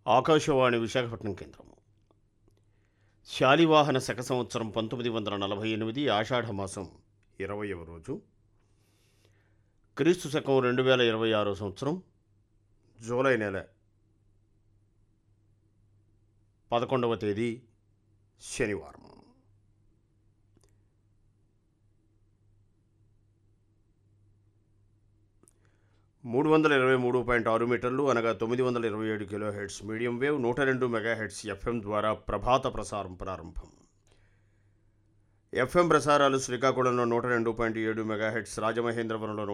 ఆకాశవాణి విశాఖపట్నం కేంద్రం శాలివాహన శక సంవత్సరం పంతొమ్మిది వందల నలభై ఎనిమిది ఆషాఢమాసం ఇరవయవ రోజు క్రీస్తు శకం రెండు వేల ఇరవై ఆరో సంవత్సరం జూలై నెల పదకొండవ తేదీ శనివారం మూడు వందల ఇరవై మూడు పాయింట్ ఆరు మీటర్లు అనగా తొమ్మిది వందల ఇరవై ఏడు కిలో హెడ్స్ మీడియం వేవ్ నూట రెండు మెగా హెడ్స్ ఎఫ్ఎం ద్వారా ప్రభాత ప్రసారం ప్రారంభం ఎఫ్ఎం ప్రసారాలు శ్రీకాకుళంలో నూట రెండు పాయింట్ ఏడు మెగా హెడ్స్ రాజమహేంద్రవరంలో